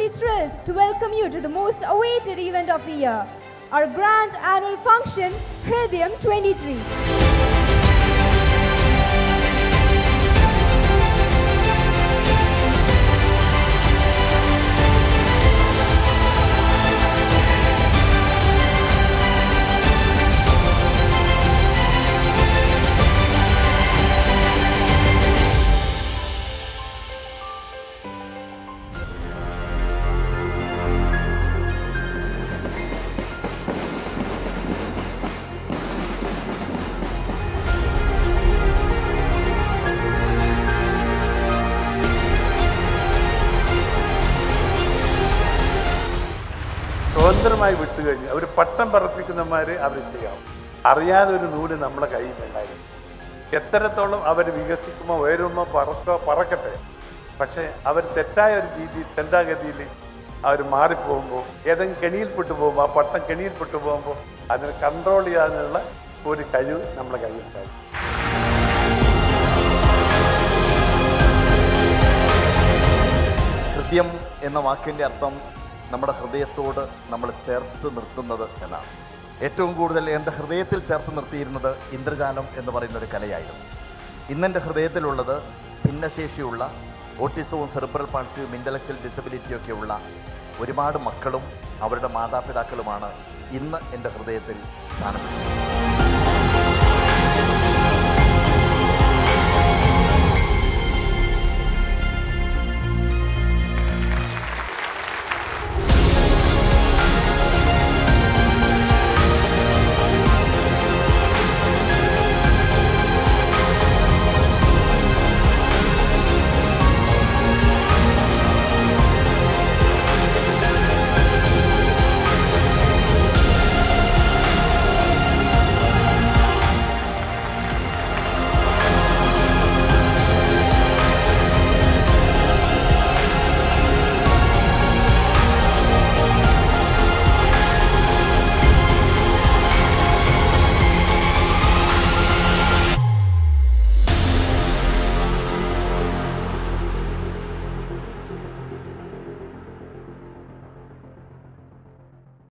absolutely thrilled to welcome you to the most awaited event of the year, our grand annual function, Hridayam 23. സ്വതന്ത്രമായി വിട്ടു കഴിഞ്ഞ് അവർ പട്ടം പറപ്പിക്കുന്നമാര് അവർ ചെയ്യാം അറിയാതെ ഒരു നൂല് നമ്മളെ കയ്യിലുണ്ടായിരുന്നു എത്രത്തോളം അവർ വികസിക്കുമോ ഉയരുമോ പറക്കോ പറക്കട്ടെ പക്ഷേ അവർ തെറ്റായ ഒരു രീതി ചിന്താഗതിയിൽ അവർ മാറിപ്പോകുമ്പോൾ ഏതെങ്കിലും കെണിയിൽപ്പെട്ടു പോകുമ്പോൾ ആ പട്ടം കെണിയിൽപ്പെട്ടു പോകുമ്പോൾ അതിനെ കൺട്രോൾ ചെയ്യാനുള്ള ഒരു കഴിവ് നമ്മളെ കയ്യിലുണ്ടായി ഹൃദയം എന്ന വാക്കിൻ്റെ അർത്ഥം നമ്മുടെ ഹൃദയത്തോട് നമ്മൾ ചേർത്ത് നിർത്തുന്നത് എന്നാണ് ഏറ്റവും കൂടുതൽ എൻ്റെ ഹൃദയത്തിൽ ചേർത്ത് നിർത്തിയിരുന്നത് ഇന്ദ്രജാലം എന്ന് പറയുന്ന ഒരു കലയായിരുന്നു ഇന്നെൻ്റെ ഹൃദയത്തിലുള്ളത് ഭിന്നശേഷിയുള്ള ഓട്ടിസവും സെറിബ്രൽ പാൾസിയും ഇൻ്റലക്ച്വൽ ഡിസബിലിറ്റിയൊക്കെ ഉള്ള ഒരുപാട് മക്കളും അവരുടെ മാതാപിതാക്കളുമാണ് ഇന്ന് എൻ്റെ ഹൃദയത്തിൽ സ്ഥാനം പിടിച്ചത്